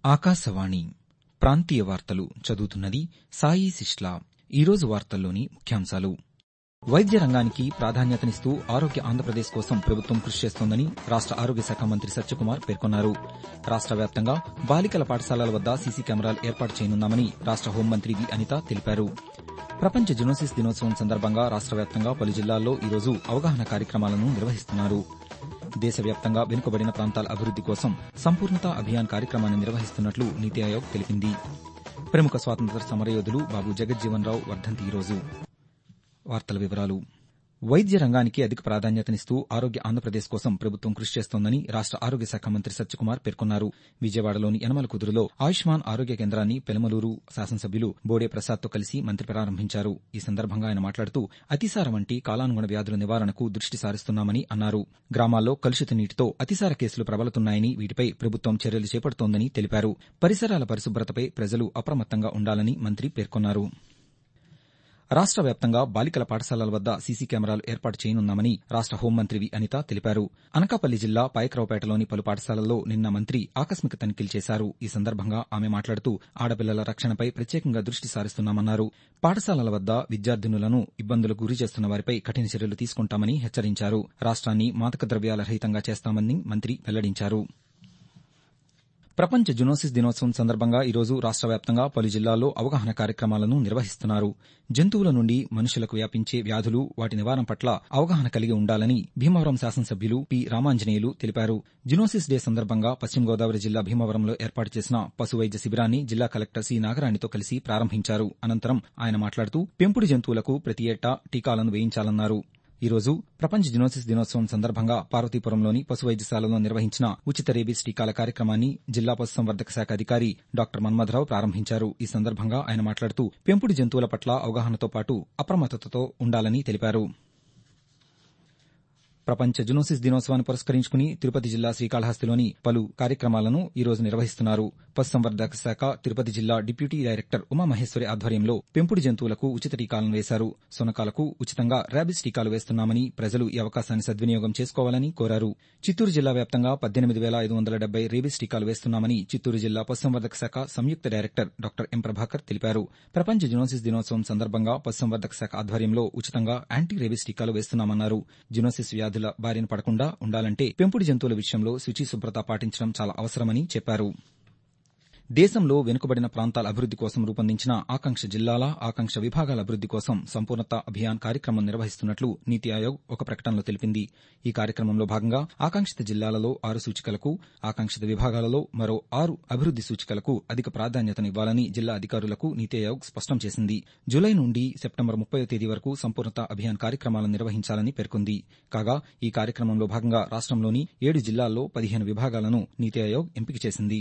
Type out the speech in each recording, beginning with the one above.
ఆకాశవాణి ప్రాంతీయ వార్తలు చదువుతున్నది సాయి సిస్లా ఈరోజు వార్తల్లోని ముఖ్యాంశాలు వైద్య రంగానికి ప్రాధాన్యతనిస్తూ ఆరోగ్య ఆంధ్రప్రదేశ్ కోసం ప్రభుత్వం కృషి చేస్తోందని రాష్ట ఆరోగ్య శాఖ మంత్రి సత్యకుమార్ పేర్కొన్నారు రాష్ట వ్యాప్తంగా బాలికల పాఠశాలల వద్ద సీసీ కెమెరాలు ఏర్పాటు చేయనున్నామని రాష్ట హోంమంత్రి వి అనిత తెలిపారు ప్రపంచ జునోసిస్ దినోత్సవం సందర్భంగా రాష్ట వ్యాప్తంగా పలు జిల్లాల్లో ఈరోజు అవగాహన కార్యక్రమాలను నిర్వహిస్తున్నారు దేశవ్యాప్తంగా వెనుకబడిన ప్రాంతాల అభివృద్ది కోసం సంపూర్ణత అభియాన్ కార్యక్రమాన్ని నిర్వహిస్తున్నట్లు నీతి ఆయోగ్ తెలిపింది ప్రముఖ స్వాతంత్ర్య సమరయోధులు బాబు జగజ్జీవన్ రావు వర్దంతి ఈరోజు వార్తల వివరాలు వైద్య రంగానికి అధిక ప్రాధాన్యతనిస్తూ ఆరోగ్య ఆంధ్రప్రదేశ్ కోసం ప్రభుత్వం కృషి చేస్తోందని రాష్ట ఆరోగ్య శాఖ మంత్రి సత్యకుమార్ పేర్కొన్నారు విజయవాడలోని యనమల కుదురులో ఆయుష్మాన్ ఆరోగ్య కేంద్రాన్ని పెలమలూరు శాసనసభ్యులు బోడే ప్రసాద్తో కలిసి మంత్రి ప్రారంభించారు ఈ సందర్భంగా ఆయన మాట్లాడుతూ అతిసార వంటి కాలానుగుణ వ్యాధుల నివారణకు దృష్టి సారిస్తున్నామని అన్నారు గ్రామాల్లో కలుషిత నీటితో అతిసార కేసులు ప్రబలుతున్నాయని వీటిపై ప్రభుత్వం చర్యలు చేపడుతోందని తెలిపారు పరిసరాల పరిశుభ్రతపై ప్రజలు అప్రమత్తంగా ఉండాలని మంత్రి పేర్కొన్నారు రాష్ట వ్యాప్తంగా బాలికల పాఠశాలల వద్ద సీసీ కెమెరాలు ఏర్పాటు చేయనున్నామని రాష్ట హోంమంత్రి వి అనిత తెలిపారు అనకాపల్లి జిల్లా పాయకరావుపేటలోని పలు పాఠశాలల్లో నిన్న మంత్రి ఆకస్మిక తనిఖీలు చేశారు ఈ సందర్భంగా ఆమె మాట్లాడుతూ ఆడపిల్లల రక్షణపై ప్రత్యేకంగా దృష్టి సారిస్తున్నామన్నారు పాఠశాలల వద్ద విద్యార్థినులను ఇబ్బందులకు గురి చేస్తున్న వారిపై కఠిన చర్యలు తీసుకుంటామని హెచ్చరించారు రాష్ట్రాన్ని మాదక ద్రవ్యాల రహితంగా చేస్తామని మంత్రి వెల్లడించారు ప్రపంచ జునోసిస్ దినోత్సవం సందర్భంగా ఈరోజు రాష్ట వ్యాప్తంగా పలు జిల్లాల్లో అవగాహన కార్యక్రమాలను నిర్వహిస్తున్నారు జంతువుల నుండి మనుషులకు వ్యాపించే వ్యాధులు వాటి నివారణ పట్ల అవగాహన కలిగి ఉండాలని భీమవరం శాసనసభ్యులు పి రామాంజనేయులు తెలిపారు జునోసిస్ డే సందర్భంగా పశ్చిమ గోదావరి జిల్లా భీమవరంలో ఏర్పాటు చేసిన పశు వైద్య శిబిరాన్ని జిల్లా కలెక్టర్ సి నాగరాణితో కలిసి ప్రారంభించారు అనంతరం ఆయన మాట్లాడుతూ పెంపుడు జంతువులకు ప్రతి ఏటా టీకాలను వేయించాలన్నారు ఈ రోజు ప్రపంచ జినోసిస్ దినోత్సవం సందర్భంగా పార్వతీపురంలోని పశు వైద్యశాలలో నిర్వహించిన ఉచిత రేబీస్ టీకాల కార్యక్రమాన్ని జిల్లా పశుసంవర్ధక శాఖ అధికారి డాక్టర్ మన్మథరావు ప్రారంభించారు ఈ సందర్భంగా ఆయన మాట్లాడుతూ పెంపుడు జంతువుల పట్ల అవగాహనతో పాటు అప్రమత్తతతో ఉండాలని తెలిపారు ప్రపంచ జునోసిస్ దినోత్సవాన్ని పురస్కరించుకుని తిరుపతి జిల్లా శ్రీకాళహస్తిలోని పలు కార్యక్రమాలను ఈ రోజు నిర్వహిస్తున్నారు పశుసంవర్ధక శాఖ తిరుపతి జిల్లా డిప్యూటీ డైరెక్టర్ ఉమామహేశ్వరి ఆధ్వర్యంలో పెంపుడు జంతువులకు ఉచిత టీకాలను వేశారు శునకాలకు ఉచితంగా ర్యాబిస్ టీకాలు వేస్తున్నామని ప్రజలు ఈ అవకాశాన్ని సద్వినియోగం చేసుకోవాలని కోరారు చిత్తూరు జిల్లా వ్యాప్తంగా పద్దెనిమిది వేల ఐదు వందల డెబ్బై రేబిస్ టీకాలు వేస్తున్నామని చిత్తూరు జిల్లా పశుసంవర్ధక శాఖ సంయుక్త డైరెక్టర్ డాక్టర్ ఎం ప్రభాకర్ తెలిపారు ప్రపంచ జునోసిస్ దినోత్సవం సందర్భంగా పశుసంవర్ధక శాఖ ఆధ్వర్యంలో ఉచితంగా యాంటీ రేబిస్ టీకాలు వేస్తున్నామన్నారు జునోసిస్ వ్యాధుల బారిన పడకుండా ఉండాలంటే పెంపుడు జంతువుల విషయంలో శుచి శుభ్రత పాటించడం చాలా అవసరమని చెప్పారు దేశంలో వెనుకబడిన ప్రాంతాల అభివృద్ది కోసం రూపొందించిన ఆకాంక్ష జిల్లాల ఆకాంక్ష విభాగాల అభివృద్ది కోసం సంపూర్ణత అభియాన్ కార్యక్రమం నిర్వహిస్తున్నట్లు నీతి ఆయోగ్ ఒక ప్రకటనలో తెలిపింది ఈ కార్యక్రమంలో భాగంగా ఆకాంక్షిత జిల్లాలలో ఆరు సూచికలకు ఆకాంక్షిత విభాగాలలో మరో ఆరు అభివృద్ది సూచికలకు అధిక ప్రాధాన్యతనివ్వాలని జిల్లా అధికారులకు నీతి ఆయోగ్ స్పష్టం చేసింది జులై నుండి సెప్టెంబర్ ముప్పయో తేదీ వరకు సంపూర్ణత అభియాన్ కార్యక్రమాలను నిర్వహించాలని పేర్కొంది కాగా ఈ కార్యక్రమంలో భాగంగా రాష్టంలోని ఏడు జిల్లాల్లో పదిహేను విభాగాలను నీతి ఆయోగ్ ఎంపిక చేసింది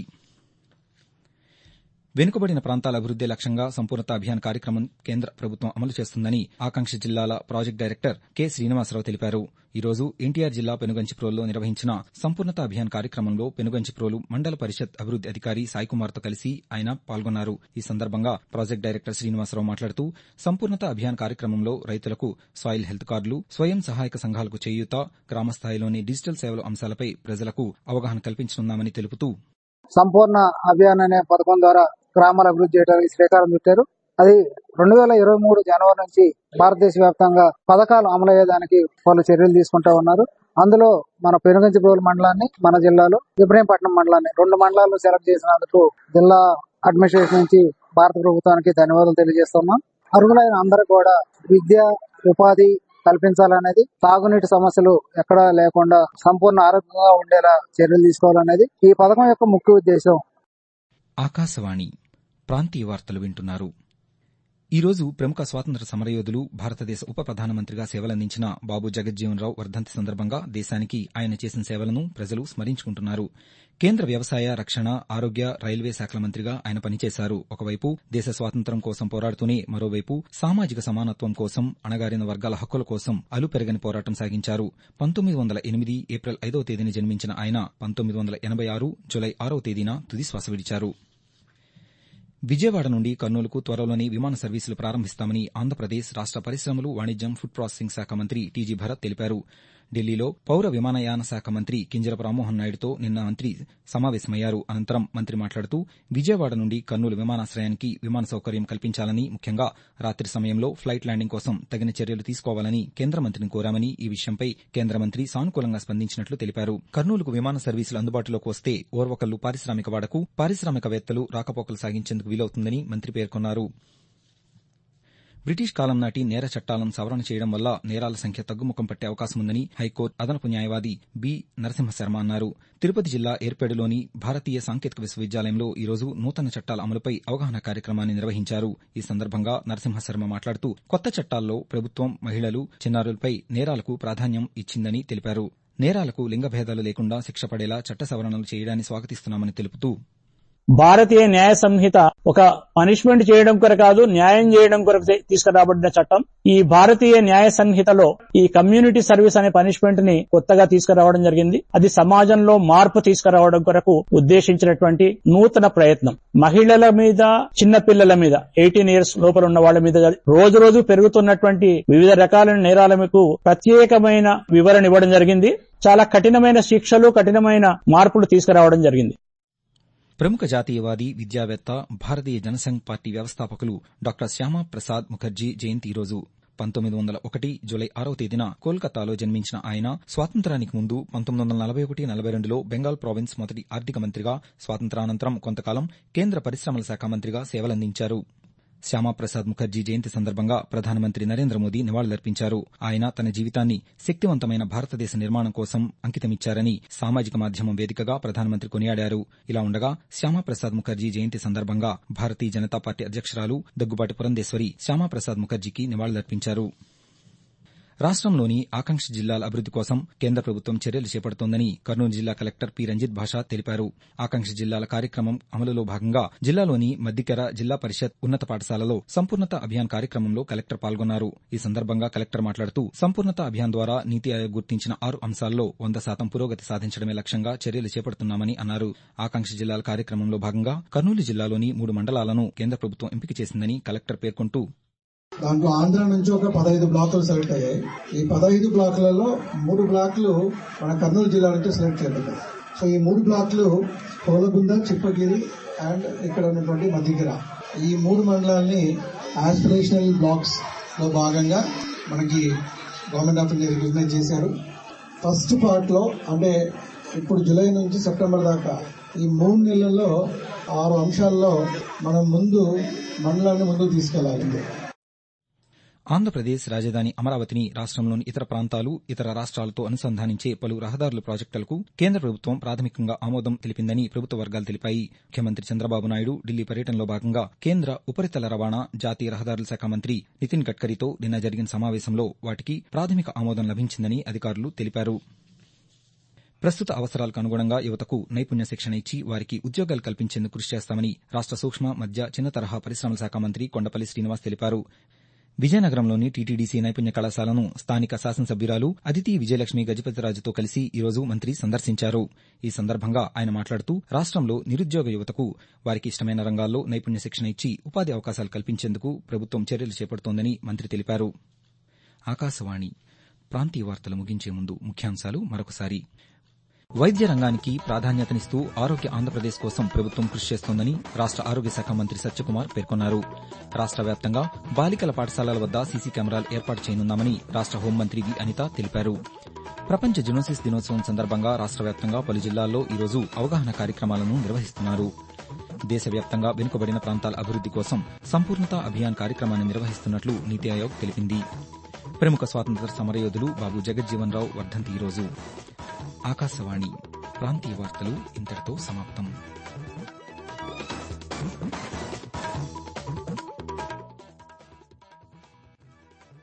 వెనుకబడిన ప్రాంతాల అభివృద్దే లక్ష్యంగా సంపూర్ణత అభియాన్ కార్యక్రమం కేంద్ర ప్రభుత్వం అమలు చేస్తుందని ఆకాంక్ష జిల్లాల ప్రాజెక్టు డైరెక్టర్ కె శ్రీనివాసరావు తెలిపారు ఈ రోజు ఎన్టీఆర్ జిల్లా పెనుగంచిప్రోల్లో నిర్వహించిన సంపూర్ణత అభియాన్ కార్యక్రమంలో పెనుగంచిప్రోలు మండల పరిషత్ అభివృద్ది అధికారి సాయికుమార్తో కలిసి ఆయన పాల్గొన్నారు ఈ సందర్భంగా ప్రాజెక్టు డైరెక్టర్ శ్రీనివాసరావు మాట్లాడుతూ సంపూర్ణత అభియాన్ కార్యక్రమంలో రైతులకు సాయిల్ హెల్త్ కార్డులు స్వయం సహాయక సంఘాలకు చేయూత గ్రామస్థాయిలోని డిజిటల్ సేవల అంశాలపై ప్రజలకు అవగాహన కల్పించనున్నామని తెలుపుతూ సంపూర్ణ అభియాన్ అనే పథకం ద్వారా గ్రామాల అభివృద్ధి చేయడానికి శ్రీకారం చుట్టారు అది రెండు వేల ఇరవై మూడు జనవరి నుంచి భారతదేశ వ్యాప్తంగా పథకాలు అమలయ్యేదానికి వాళ్ళు చర్యలు తీసుకుంటా ఉన్నారు అందులో మన పెనుగంచిప్రోలు మండలాన్ని మన జిల్లాలో ఇబ్రహీంపట్నం మండలాన్ని రెండు మండలాలు సెలెక్ట్ చేసినందుకు జిల్లా అడ్మినిస్ట్రేషన్ నుంచి భారత ప్రభుత్వానికి ధన్యవాదాలు తెలియజేస్తున్నాం అర్హులైన అందరూ కూడా విద్య ఉపాధి కల్పించాలనేది తాగునీటి సమస్యలు ఎక్కడా లేకుండా సంపూర్ణ ఆరోగ్యంగా ఉండేలా చర్యలు తీసుకోవాలనేది ఈ పథకం యొక్క ముఖ్య ఉద్దేశం ఆకాశవాణి ప్రాంతీయ వార్తలు వింటున్నారు ఈరోజు ప్రముఖ స్వాతంత్ర సమరయోధులు భారతదేశ ఉప ప్రధానమంత్రిగా సేవలందించిన బాబు జగజ్జీవన్ రావు వర్దంతి సందర్భంగా దేశానికి ఆయన చేసిన సేవలను ప్రజలు స్మరించుకుంటున్నారు కేంద్ర వ్యవసాయ రక్షణ ఆరోగ్య రైల్వే శాఖల మంత్రిగా ఆయన పనిచేశారు ఒకవైపు దేశ స్వాతంత్ర్యం కోసం పోరాడుతూనే మరోవైపు సామాజిక సమానత్వం కోసం అణగారిన వర్గాల హక్కుల కోసం అలుపెరగని పోరాటం సాగించారు పంతొమ్మిది వందల ఎనిమిది ఏప్రిల్ ఐదవ తేదీన జన్మించిన ఆయన పంతొమ్మిది వందల ఎనబై ఆరు జులై ఆరవ తేదీన తుది శ్వాస విడిచారు విజయవాడ నుండి కర్నూలుకు త్వరలోనే విమాన సర్వీసులు ప్రారంభిస్తామని ఆంధ్రప్రదేశ్ రాష్ట పరిశ్రమలు వాణిజ్యం ఫుడ్ ప్రాసెసింగ్ శాఖ మంత్రి టీజీ భరత్ తెలిపారు ఢిల్లీలో పౌర విమానయాన శాఖ మంత్రి కింజరపు రామ్మోహన్ నాయుడుతో నిన్న మంత్రి సమావేశమయ్యారు అనంతరం మంత్రి మాట్లాడుతూ విజయవాడ నుండి కర్నూలు విమానాశ్రయానికి విమాన సౌకర్యం కల్పించాలని ముఖ్యంగా రాత్రి సమయంలో ఫ్లైట్ ల్యాండింగ్ కోసం తగిన చర్యలు తీసుకోవాలని కేంద్ర మంత్రిని కోరామని ఈ విషయంపై కేంద్ర మంత్రి సానుకూలంగా స్పందించినట్లు తెలిపారు కర్నూలుకు విమాన సర్వీసులు అందుబాటులోకి వస్తే ఓర్వకల్లు పారిశ్రామిక వాడకు పారిశ్రామికవేత్తలు రాకపోకలు సాగించేందుకు వీలవుతుందని మంత్రి పేర్కొన్నారు బ్రిటిష్ కాలం నాటి నేర చట్టాలను సవరణ చేయడం వల్ల నేరాల సంఖ్య తగ్గుముఖం పట్టే అవకాశం ఉందని హైకోర్టు అదనపు న్యాయవాది బి నరసింహశర్మ అన్నారు తిరుపతి జిల్లా ఏర్పేడులోని భారతీయ సాంకేతిక విశ్వవిద్యాలయంలో ఈరోజు నూతన చట్టాల అమలుపై అవగాహన కార్యక్రమాన్ని నిర్వహించారు ఈ సందర్భంగా నరసింహశర్మ మాట్లాడుతూ కొత్త చట్టాల్లో ప్రభుత్వం మహిళలు చిన్నారులపై నేరాలకు ప్రాధాన్యం ఇచ్చిందని తెలిపారు నేరాలకు లింగభేదాలు లేకుండా శిక్ష పడేలా చట్ట సవరణలు చేయడాన్ని స్వాగతిస్తున్నామని తెలుపుతూ భారతీయ న్యాయ సంహిత ఒక పనిష్మెంట్ చేయడం కొరకు కాదు న్యాయం చేయడం కొరకు తీ- తీసుకురాబడిన చట్టం ఈ భారతీయ న్యాయ సంహితలో ఈ కమ్యూనిటీ సర్వీస్ అనే పనిష్మెంట్ ని కొత్తగా తీసుకురావడం జరిగింది అది సమాజంలో మార్పు తీసుకురావడం కొరకు ఉద్దేశించినటువంటి నూతన ప్రయత్నం మహిళల మీద చిన్న పిల్లల మీద ఎయిటీన్ ఇయర్స్ లోపల ఉన్న వాళ్ళ మీద రోజు రోజు పెరుగుతున్నటువంటి వివిధ రకాల నేరాలకు ప్రత్యేకమైన వివరణ ఇవ్వడం జరిగింది చాలా కఠినమైన శిక్షలు కఠినమైన మార్పులు తీసుకురావడం జరిగింది ప్రముఖ జాతీయవాది విద్యావేత్త భారతీయ జనసంఘ్ పార్టీ వ్యవస్థాపకులు డాక్టర్ శ్యామా ప్రసాద్ ముఖర్జీ జయంతి ఈరోజు పంతొమ్మిది వందల ఒకటి జూలై ఆరవ తేదీన కోల్కతాలో జన్మించిన ఆయన స్వాతంత్రానికి ముందు పంతొమ్మిది వందల నలభై ఒకటి నలభై రెండులో బెంగాల్ ప్రావిన్స్ మొదటి ఆర్థిక మంత్రిగా స్వాతంత్రానంతరం కొంతకాలం కేంద్ర పరిశ్రమల శాఖ మంత్రిగా సేవలందించారు శ్యామాప్రసాద్ ముఖర్జీ జయంతి సందర్భంగా ప్రధానమంత్రి నరేంద్ర మోదీ నివాళులర్పించారు ఆయన తన జీవితాన్ని శక్తివంతమైన భారతదేశ నిర్మాణం కోసం అంకితమిచ్చారని సామాజిక మాధ్యమం వేదికగా ప్రధానమంత్రి కొనియాడారు ఇలా ఉండగా శ్యామాప్రసాద్ ముఖర్జీ జయంతి సందర్భంగా భారతీయ జనతా పార్టీ అధ్యక్షురాలు దగ్గుబాటి పురంధేశ్వరి శ్యామాప్రసాద్ ముఖర్జీకి నివాళులర్పించారు రాష్ట్రంలోని ఆకాంక్ష జిల్లాల అభివృద్ది కోసం కేంద్ర ప్రభుత్వం చర్యలు చేపడుతోందని కర్నూలు జిల్లా కలెక్టర్ పి రంజిత్ భాషా తెలిపారు ఆకాంక్ష జిల్లాల కార్యక్రమం అమలులో భాగంగా జిల్లాలోని మద్దికెర జిల్లా పరిషత్ ఉన్నత పాఠశాలలో సంపూర్ణత అభియాన్ కార్యక్రమంలో కలెక్టర్ పాల్గొన్నారు ఈ సందర్భంగా కలెక్టర్ మాట్లాడుతూ సంపూర్ణత అభియాన్ ద్వారా నీతి ఆయోగ్ గుర్తించిన ఆరు అంశాల్లో వంద శాతం పురోగతి సాధించడమే లక్ష్యంగా చర్యలు చేపడుతున్నామని అన్నారు ఆకాంక్ష జిల్లాల కార్యక్రమంలో భాగంగా కర్నూలు జిల్లాలోని మూడు మండలాలను కేంద్ర ప్రభుత్వం ఎంపిక చేసిందని కలెక్టర్ పేర్కొంటూ దాంట్లో ఆంధ్ర నుంచి ఒక పదహైదు బ్లాకులు సెలెక్ట్ అయ్యాయి ఈ పదహైదు బ్లాకులలో మూడు బ్లాకులు మన కర్నూలు జిల్లా నుంచి సెలెక్ట్ చేయబడ్డాయి సో ఈ మూడు బ్లాకులు కోలగుంద చిప్పగిరి అండ్ ఇక్కడ ఉన్నటువంటి మధ్యగిర ఈ మూడు మండలాల్ని ఆస్పిరేషనల్ బ్లాక్స్ లో భాగంగా మనకి గవర్నమెంట్ ఆఫ్ ఇండియా రికగ్నైజ్ చేశారు ఫస్ట్ పార్ట్ లో అంటే ఇప్పుడు జూలై నుంచి సెప్టెంబర్ దాకా ఈ మూడు నెలల్లో ఆరు అంశాల్లో మనం ముందు మండలాన్ని ముందుకు తీసుకెళ్లాలి ఆంధ్రప్రదేశ్ రాజధాని అమరావతిని రాష్ట్రంలోని ఇతర ప్రాంతాలు ఇతర రాష్ట్రాలతో అనుసంధానించే పలు రహదారుల ప్రాజెక్టులకు కేంద్ర ప్రభుత్వం ప్రాథమికంగా ఆమోదం తెలిపిందని ప్రభుత్వ వర్గాలు తెలిపాయి ముఖ్యమంత్రి చంద్రబాబు నాయుడు ఢిల్లీ పర్యటనలో భాగంగా కేంద్ర ఉపరితల రవాణా జాతీయ రహదారుల శాఖ మంత్రి నితిన్ గడ్కరీతో నిన్న జరిగిన సమావేశంలో వాటికి ప్రాథమిక ఆమోదం లభించిందని అధికారులు తెలిపారు ప్రస్తుత అవసరాలకు అనుగుణంగా యువతకు నైపుణ్య శిక్షణ ఇచ్చి వారికి ఉద్యోగాలు కల్పించేందుకు కృషి చేస్తామని రాష్ట సూక్ష్మ మధ్య చిన్న తరహా పరిశ్రమల శాఖ మంత్రి కొండపల్లి శ్రీనివాస్ తెలిపారు విజయనగరంలోని టీటీడీసీ నైపుణ్య కళాశాలను స్థానిక శాసనసభ్యురాలు అదితి విజయలక్ష్మి గజపతిరాజుతో కలిసి ఈ రోజు మంత్రి సందర్శించారు ఈ సందర్భంగా ఆయన మాట్లాడుతూ రాష్ట్రంలో నిరుద్యోగ యువతకు వారికి ఇష్టమైన రంగాల్లో నైపుణ్య శిక్షణ ఇచ్చి ఉపాధి అవకాశాలు కల్పించేందుకు ప్రభుత్వం చర్యలు చేపడుతోందని మంత్రి తెలిపారు ఆకాశవాణి ప్రాంతీయ వార్తలు ముగించే ముందు ముఖ్యాంశాలు మరొకసారి వైద్య రంగానికి ప్రాధాన్యతనిస్తూ ఆరోగ్య ఆంధ్రప్రదేశ్ కోసం ప్రభుత్వం కృషి చేస్తోందని రాష్ట ఆరోగ్య శాఖ మంత్రి సత్యకుమార్ పేర్కొన్నారు రాష్ట వ్యాప్తంగా బాలికల పాఠశాలల వద్ద సీసీ కెమెరాలు ఏర్పాటు చేయనున్నామని రాష్ట హోంమంత్రి వి అనిత తెలిపారు ప్రపంచ జునోసిస్ దినోత్సవం సందర్భంగా రాష్ట వ్యాప్తంగా పలు జిల్లాల్లో ఈరోజు అవగాహన కార్యక్రమాలను నిర్వహిస్తున్నారు దేశవ్యాప్తంగా వెనుకబడిన ప్రాంతాల అభివృద్ది కోసం సంపూర్ణత అభియాన్ కార్యక్రమాన్ని నిర్వహిస్తున్నట్లు నీతి ఆయోగ్ తెలిపింది ప్రముఖ స్వాతంత్ర సమరయోధులు బాబు జగజ్జీవన్ రావు వర్ధంతి ఈరోజు ఆకాశవాణి ప్రాంతీయ వార్తలు ఇంతటితో సమాప్తం